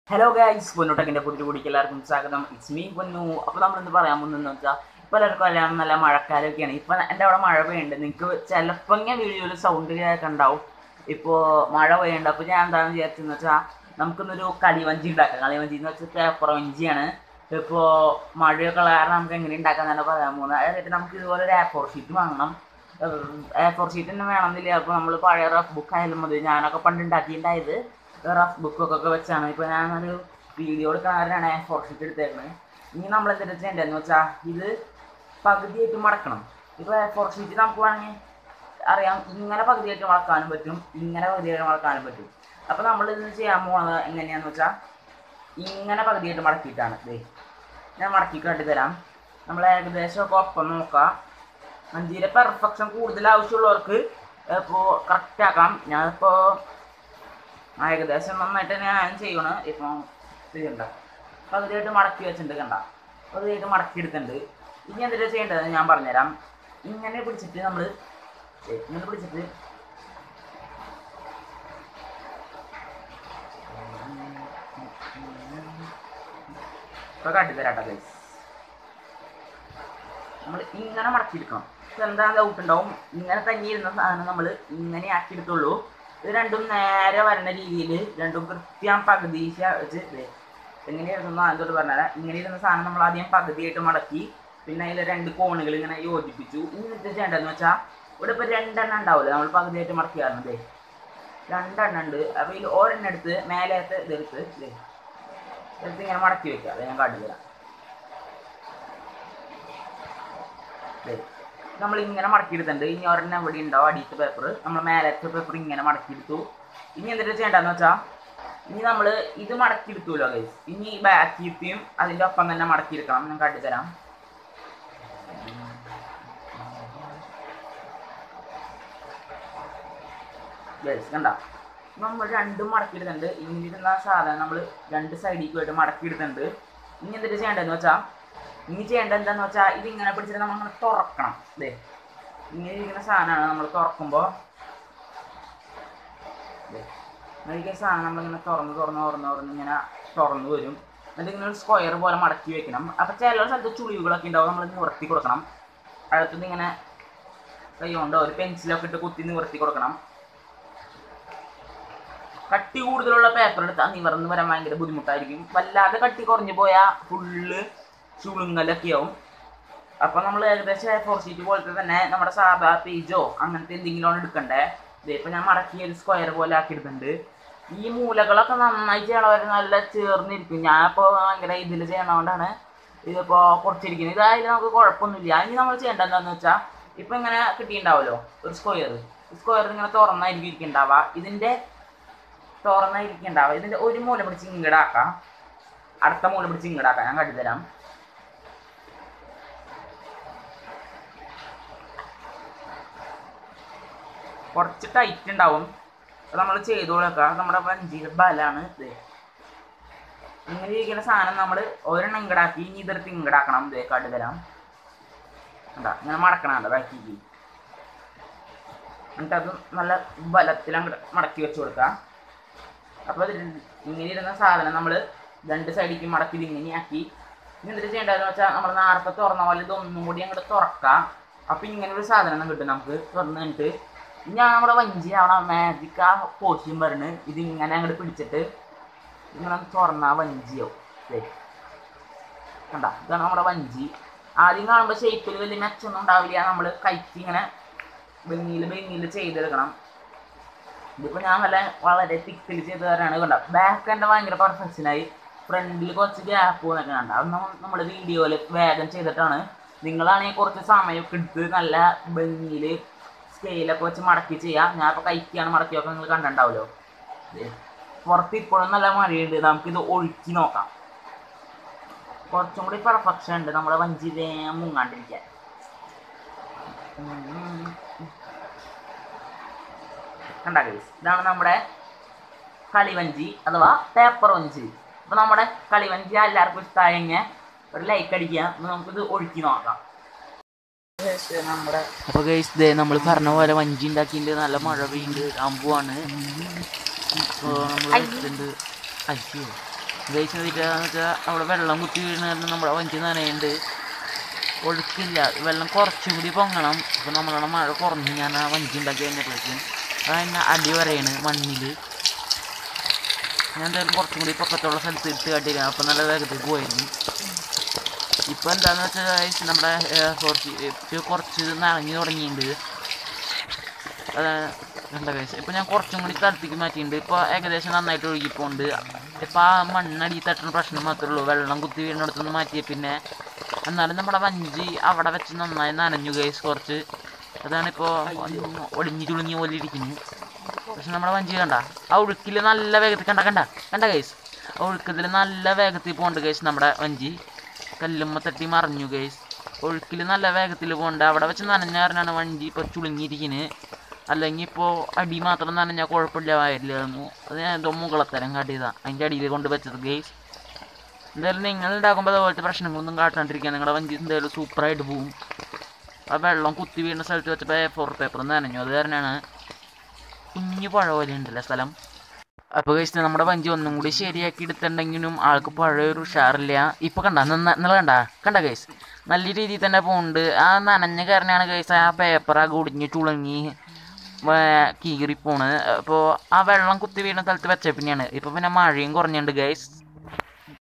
hello guys പൊന്നുട്ടക്കിന്റെ പുതിയ കൂടിക്ക് എല്ലാവർക്കും സ്വാഗതം ഇറ്റ്സ് മീ പൊന്നു അപ്പോൾ നമ്മൾ ഇന്ന് പറയാൻ പോകുന്നതെന്ന് വെച്ചാൽ ഇപ്പോൾ എല്ലാവർക്കും അറിയാം നല്ല മഴക്കാലമൊക്കെയാണ് ഇപ്പം എൻ്റെ അവിടെ മഴ പെയ്യുന്നുണ്ട് നിങ്ങൾക്ക് ചിലപ്പോൾ ഇങ്ങനെ വീഡിയോയിൽ സൗണ്ട് കേൾക്കണ്ടാവും ഇപ്പോൾ മഴ പെയ്യുന്നുണ്ട് അപ്പോൾ ഞാൻ എന്താണെന്ന് വിചാരിച്ചെന്ന് വെച്ചാൽ നമുക്കിന്നൊരു കളിവഞ്ചി ഉണ്ടാക്കാം കളിവഞ്ചി എന്ന് വെച്ചാൽ പേപ്പർ വഞ്ചിയാണ് ഇപ്പോൾ മഴയൊക്കെ കാരണം നമുക്ക് എങ്ങനെ ഉണ്ടാക്കാന്നാണ് പറയാൻ പോകുന്നത് അതായത് നമുക്ക് ഇതുപോലെ ഒരു എ ഫോർ ഷീറ്റ് വാങ്ങണം എ ഫോർ ഷീറ്റ് തന്നെ വേണമെന്നില്ല അപ്പോൾ നമ്മൾ പഴയ റഫ് ബുക്ക് ആയാലും മതി ഞാനൊക്കെ പണ്ട് ഉണ്ടാക്കിയിട്ടുണ്ടായത് റഫ് ബുക്കൊക്കെ വെച്ചാണ് ഇപ്പോൾ ഞാനൊരു വീഡിയോ എടുക്കാനാണ് എ ഫോർ ഷീറ്റ് എടുത്തേക്കുന്നത് ഇനി നമ്മൾ എന്തെങ്കിലും ചെയ്യേണ്ടതെന്ന് വെച്ചാൽ ഇത് പകുതിയായിട്ട് മടക്കണം ഇപ്പോൾ എ ഫോർ ഷീറ്റ് നമുക്ക് വേണമെങ്കിൽ അറിയാം ഇങ്ങനെ പകുതിയായിട്ട് മടക്കാനും പറ്റും ഇങ്ങനെ പകുതിയായിട്ട് മടക്കാനും പറ്റും അപ്പോൾ നമ്മൾ ഇത് ചെയ്യാൻ പോകുന്നത് എങ്ങനെയാണെന്ന് വെച്ചാൽ ഇങ്ങനെ പകുതിയായിട്ട് മടക്കിയിട്ടാണ് ദേ ഞാൻ മടക്കി കാട്ടിത്തരാം നമ്മൾ ഏകദേശം ഒക്കെ ഒപ്പം നോക്കാം മഞ്ചിയുടെ പെർഫെക്ഷൻ കൂടുതൽ ആവശ്യമുള്ളവർക്ക് ഇപ്പോൾ കറക്റ്റ് ആക്കാം ഞാനിപ്പോൾ ഏകദേശം നന്നായിട്ട് തന്നെ ഞാൻ ചെയ്യണ് ഇപ്പം ചെയ്യണ്ട പകുതിയായിട്ട് മടക്കി വെച്ചിട്ടുണ്ട് കണ്ട പകുതിയായിട്ട് മടക്കി എടുക്കുന്നുണ്ട് ഇനി എന്തെങ്കിലും ചെയ്യേണ്ടത് ഞാൻ പറഞ്ഞുതരാം ഇങ്ങനെ പിടിച്ചിട്ട് നമ്മൾ ഇങ്ങനെ പിടിച്ചിട്ട് ഇപ്പൊ കാട്ടിത്തരാട്ടോ ഗൈസ് നമ്മൾ ഇങ്ങനെ മടക്കിയെടുക്കണം ഇപ്പൊ എന്താ ഡൗട്ട് ഉണ്ടാവും ഇങ്ങനെ തങ്ങിയിരുന്ന സാധനം നമ്മൾ ഇങ്ങനെ ആക്കിയെടുത്തുള്ളൂ ഇത് രണ്ടും നേരെ വരുന്ന രീതിയിൽ രണ്ടും കൃത്യം പകുതി വെച്ച് ദേ എങ്ങനെയായിരുന്നു ആദ്യത്തോട് പറഞ്ഞാൽ ഇങ്ങനെ ഇരുന്ന സാധനം നമ്മൾ ആദ്യം പകുതിയായിട്ട് മടക്കി പിന്നെ അതിൽ രണ്ട് കോണുകൾ ഇങ്ങനെ യോജിപ്പിച്ചു ഇനി എന്താ ചെയ്യേണ്ടതെന്ന് വെച്ചാൽ ഇവിടെ ഇപ്പോൾ രണ്ടെണ്ണം ഉണ്ടാവില്ല നമ്മൾ പകുതിയായിട്ട് മടക്കിയായിരുന്നത് രണ്ടെണ്ണം ഉണ്ട് അപ്പോൾ ഇതിൽ ഒരെണ്ണം എടുത്ത് മേലേത്തെ ഇതെടുത്ത് ദേ എടുത്ത് ഇങ്ങനെ മടക്കി വെക്കുക അത് ഞാൻ കാട്ടിത്തരാം നമ്മൾ ഇങ്ങനെ മടക്കിയെടുത്തിട്ടുണ്ട് ഇനി ഒരെണ്ണം ഇവിടെ ഉണ്ടാവും അടിയത്തെ പേപ്പർ നമ്മൾ മേലത്തെ പേപ്പർ ഇങ്ങനെ മടക്കിയെടുത്തു ഇനി എന്തിട്ട് ചെയ്യേണ്ടതെന്ന് വെച്ചാൽ ഇനി നമ്മൾ ഇത് മടക്കിയെടുത്തുല്ലോ ഗൈസ് ഇനി ബാക്കിയത്തെയും അതിൻ്റെ ഒപ്പം തന്നെ മടക്കിയെടുക്കണം ഞാൻ കാട്ടിത്തരാം ഗൈസ് കണ്ട നമ്മൾ രണ്ടും മടക്കിയിടുന്നുണ്ട് ഇങ്ങനെ ഇരുന്ന സാധനം നമ്മൾ രണ്ട് സൈഡിലേക്ക് പോയിട്ട് മടക്കിയിടുന്നുണ്ട് ഇനി എന്തിട്ട് ചെയ്യേണ്ടതെന്ന് വെച്ചാൽ ഇനി ചെയ്യേണ്ടത് എന്താന്ന് വെച്ചാൽ ഇതിങ്ങനെ പിടിച്ചിട്ട് നമ്മൾ ഇങ്ങനെ തുറക്കണം ഇതേ ഇങ്ങനെ ഇരിക്കുന്ന സാധനമാണ് നമ്മൾ തുറക്കുമ്പോൾ ഈ സാധനം നമ്മളിങ്ങനെ തുറന്ന് തുറന്ന് തുറന്ന് തുറന്ന് ഇങ്ങനെ തുറന്ന് വരും എന്നിട്ട് ഇങ്ങനെ ഒരു സ്ക്വയർ പോലെ മടക്കി വെക്കണം അപ്പോൾ ചില സ്ഥലത്ത് ചുളിവുകളൊക്കെ ഉണ്ടാവും നമ്മൾ നിവർത്തി കൊടുക്കണം അടുത്തത് ഇങ്ങനെ കൈ കൊണ്ടോ ഒരു പെൻസിലൊക്കെ ഇട്ട് കുത്തി നിവർത്തി കൊടുക്കണം കട്ടി കൂടുതലുള്ള പേപ്പർ എടുത്താൽ നിവർന്ന് വരാൻ ഭയങ്കര ബുദ്ധിമുട്ടായിരിക്കും വല്ലാതെ കട്ടി കുറഞ്ഞു പോയാൽ ഫുള്ള് ചുളുങ്ങലൊക്കെ ആവും അപ്പോൾ നമ്മൾ ഏകദേശം എ ഫോർ ഷീറ്റ് പോലത്തെ തന്നെ നമ്മുടെ സാധാ പേജോ അങ്ങനത്തെ എന്തെങ്കിലും ആണ് എടുക്കണ്ടേ ഇതിപ്പോൾ ഞാൻ മടക്കി ഒരു സ്ക്വയർ പോലെ ആക്കിയിടുന്നുണ്ട് ഈ മൂലകളൊക്കെ നന്നായി ചെയ്യണവർ നല്ല ചേർന്നിരിക്കും ഞാനിപ്പോൾ ഭയങ്കര ഇതിൽ ചെയ്യണതുകൊണ്ടാണ് ഇതിപ്പോൾ കുറച്ചിരിക്കുന്നത് ഇതായാലും നമുക്ക് കുഴപ്പമൊന്നുമില്ല ഇനി നമ്മൾ ചെയ്യേണ്ടത് എന്താണെന്ന് വെച്ചാൽ ഇപ്പം ഇങ്ങനെ കിട്ടിയിട്ടുണ്ടാവുമല്ലോ ഒരു സ്ക്വയർ സ്ക്വയർ ഇങ്ങനെ തുറന്നായിരിക്കും ഇരിക്കുന്നുണ്ടാവുക ഇതിൻ്റെ തുറന്നായിരിക്കുന്നുണ്ടാവുക ഇതിൻ്റെ ഒരു മൂല പിടിച്ച് ഇങ്ങടാക്കാം അടുത്ത മൂല പിടിച്ച് ഇങ്ങടാക്കാം ഞാൻ കാട്ടിത്തരാം കുറച്ച് ടൈറ്റ് ഉണ്ടാവും അത് നമ്മൾ ചെയ്തോളൊക്കെ നമ്മുടെ വഞ്ചിയുടെ ബലാണ് ഇത് ഇങ്ങനെ ഇരിക്കുന്ന സാധനം നമ്മൾ ഒരെണ്ണം ഇങ്ങടാക്കി ഇനി ഇതെടുത്ത് ഇങ്ങടാക്കണം ഇതേ കാട്ടി തരാം എന്താ ഇങ്ങനെ മടക്കണം കേട്ടോ ബാക്കിക്ക് എന്നിട്ട് അത് നല്ല ബലത്തിൽ അങ്ങോട്ട് മടക്കി വെച്ച് കൊടുക്കുക അപ്പോൾ അത് ഇങ്ങനെ ഇരുന്ന സാധനം നമ്മൾ രണ്ട് സൈഡിലേക്ക് മടക്കി ഇത് ഇങ്ങനെയാക്കി ഇനി എന്തിട്ട് ചെയ്യേണ്ടതെന്ന് വെച്ചാൽ നമ്മൾ നേരത്തെ തുറന്ന പോലെ ഇതൊന്നും കൂടി അങ്ങോട്ട് തുറക്കാം അപ്പോൾ ഇങ്ങനെ ഒരു സാധനം കിട്ടും നമുക്ക് തുറന്ന് കഴിഞ്ഞിട്ട് ഞാൻ നമ്മുടെ വഞ്ചി അവിടെ മാജിക് ആ പോസ്റ്റും പറഞ്ഞ് ഇതിങ്ങനെ അങ്ങോട്ട് പിടിച്ചിട്ട് ഇങ്ങനെ തുറന്ന വഞ്ചിയോ കണ്ട ഇതാണ് നമ്മുടെ വഞ്ചി ആദ്യം കാണുമ്പോൾ ഷേപ്പിൽ വലിയ മെച്ചൊന്നും ഉണ്ടാവില്ല നമ്മൾ കൈക്ക് ഇങ്ങനെ ഭംഗിയിൽ ഭംഗിയിൽ ചെയ്തെടുക്കണം ഇതിപ്പോൾ ഞാൻ നല്ല വളരെ തിക്കിൽ ചെയ്ത് തരാണ് കണ്ട ബാക്ക് എൻ്റെ ഭയങ്കര പെർഫെക്ഷനായി ഫ്രണ്ടിൽ കുറച്ച് ഗ്യാപ്പ് എന്നൊക്കെ കണ്ട അത് നമ്മൾ വീഡിയോയിൽ വേഗം ചെയ്തിട്ടാണ് നിങ്ങളാണെങ്കിൽ കുറച്ച് സമയമൊക്കെ എടുത്ത് നല്ല ഭംഗിയിൽ സ്കെയിലൊക്കെ വെച്ച് മടക്കി ചെയ്യാം ഞാൻ ഇപ്പോൾ കൈക്കാണ് മടക്കിയൊക്കെ നിങ്ങൾ കണ്ടിട്ടുണ്ടാവുമല്ലോ പുറത്ത് ഇപ്പോഴും നല്ല മഴയുണ്ട് നമുക്കിത് ഒഴുക്കി നോക്കാം കുറച്ചും കൂടി പെർഫെക്ഷൻ ഉണ്ട് നമ്മുടെ വഞ്ചി വേഗം മുങ്ങാണ്ടിരിക്കാൻ കണ്ട ഗൈസ് ഇതാണ് നമ്മുടെ കളിവഞ്ചി അഥവാ പേപ്പർ വഞ്ചി അപ്പോൾ നമ്മുടെ കളിവഞ്ചി എല്ലാവർക്കും ഇഷ്ടമായെങ്കിൽ ഒരു ലൈക്ക് അടിക്കുക നമുക്കിത് ഒഴുക്കി നോക്കാം നമ്മുടെ അപ്പൊ ഗൈസ് ദേ നമ്മൾ പറഞ്ഞ പോലെ വഞ്ചി ഉണ്ടാക്കിയിട്ട് നല്ല മഴ പെയ്യുന്നുണ്ട് അമ്പുവാണ് ഇപ്പൊ നമ്മൾ വെച്ചിട്ടുണ്ട് അയ്യോ ഗൈസ് വെച്ചാൽ അവിടെ വെള്ളം കുത്തി വീഴുന്ന കാരണം നമ്മുടെ വഞ്ചി നനയുണ്ട് ഒഴുക്കില്ല വെള്ളം കുറച്ചും കൂടി പൊങ്ങണം അപ്പോൾ നമ്മളുടെ മഴ കുറഞ്ഞ് ഞാൻ ആ വഞ്ചി ഉണ്ടാക്കി കഴിഞ്ഞപ്പോഴേക്കും അതന്നെ അടി വരെയാണ് മണ്ണിൽ ഞാൻ എന്തായാലും കുറച്ചും കൂടി പൊക്കത്തുള്ള സ്ഥലത്ത് ഇട്ട് കാട്ടിയില്ല അപ്പം നല്ല വേഗത്തിൽ പോയിരുന്നു ഇപ്പം എന്താന്ന് വെച്ചാൽ guys, നമ്മുടെ ഏർ, കുറച്ച് ഇപ്പൊ കുറച്ച് നനഞ്ഞു തുടങ്ങിയിട്ടുണ്ട് എന്താ കേസ് ഇപ്പം ഞാൻ കുറച്ചും കൂടി സ്ഥലത്തേക്ക് മാറ്റിയിട്ടുണ്ട് ഇപ്പോൾ ഏകദേശം നന്നായിട്ട് ഒഴുകിപ്പോണ്ട് ഇപ്പം ആ മണ്ണടി തട്ടുന്ന പ്രശ്നം മാത്രമേ ഉള്ളൂ വെള്ളം കുത്തി വീണിടത്തുനിന്ന് മാറ്റിയ പിന്നെ എന്നാലും നമ്മുടെ വഞ്ചി അവിടെ വെച്ച് നന്നായി നനഞ്ഞു കേസ് കുറച്ച് അതാണിപ്പോൾ ഒളിഞ്ഞു ചുളുങ്ങി പോലെ ഇരിക്കുന്നു പക്ഷെ നമ്മുടെ വഞ്ചി കണ്ട ആ ഒഴുക്കിൽ നല്ല വേഗത്തിൽ കണ്ട കണ്ട കണ്ട കേസ് ആ ഒഴുക്കത്തിൽ നല്ല വേഗത്തിൽ പോണ്ട് കേസ് നമ്മുടെ വഞ്ചി കല്ലുമ്മ തട്ടി മറിഞ്ഞു കേസ് ഒഴുക്കിൽ നല്ല വേഗത്തിൽ പോണ്ട് അവിടെ വെച്ച് നനഞ്ഞ കാരണമാണ് വഞ്ചി ഇപ്പോൾ ചുളുങ്ങിയിരിക്കുന്നത് അല്ലെങ്കിൽ ഇപ്പോൾ അടി മാത്രം നനഞ്ഞാൽ കുഴപ്പമില്ലായിരുന്നു അത് ഞാൻ എന്തോ മുകളത്തരം കാട്ടിയതാണ് അതിൻ്റെ അടിയിൽ കൊണ്ട് വെച്ചത് ഗേസ് എന്തായാലും നിങ്ങൾ ഉണ്ടാക്കുമ്പോൾ അതുപോലത്തെ പ്രശ്നങ്ങളൊന്നും കാട്ടാണ്ടിരിക്കുക നിങ്ങളുടെ വഞ്ചി എന്തായാലും സൂപ്പറായിട്ട് പോവും ആ വെള്ളം കുത്തി വീഴുന്ന സ്ഥലത്ത് വെച്ചപ്പോൾ എ ഫോർ പേപ്പർ നനഞ്ഞു അത് കാരണമാണ് കുഞ്ഞു പഴ പോലെ ഉണ്ടല്ലേ സ്ഥലം അപ്പോൾ കഴിച്ചിട്ട് നമ്മുടെ വഞ്ചി ഒന്നും കൂടി ശരിയാക്കി എടുത്തിട്ടുണ്ടെങ്കിലും ആൾക്ക് പഴയൊരു ഉഷാറില്ല ഇപ്പോൾ കണ്ട നിങ്ങൾ കണ്ട കണ്ട കേസ് നല്ല രീതിയിൽ തന്നെ പോകുന്നുണ്ട് ആ നനഞ്ഞ കാരണമാണ് കേസ് ആ പേപ്പർ ആ കുടിഞ്ഞ് ചുളുങ്ങി കീറി പോണ് അപ്പോൾ ആ വെള്ളം കുത്തി വീഴുന്ന സ്ഥലത്ത് വെച്ച പിന്നെയാണ് ഇപ്പോൾ പിന്നെ മഴയും കുറഞ്ഞുണ്ട് ഗൈസ്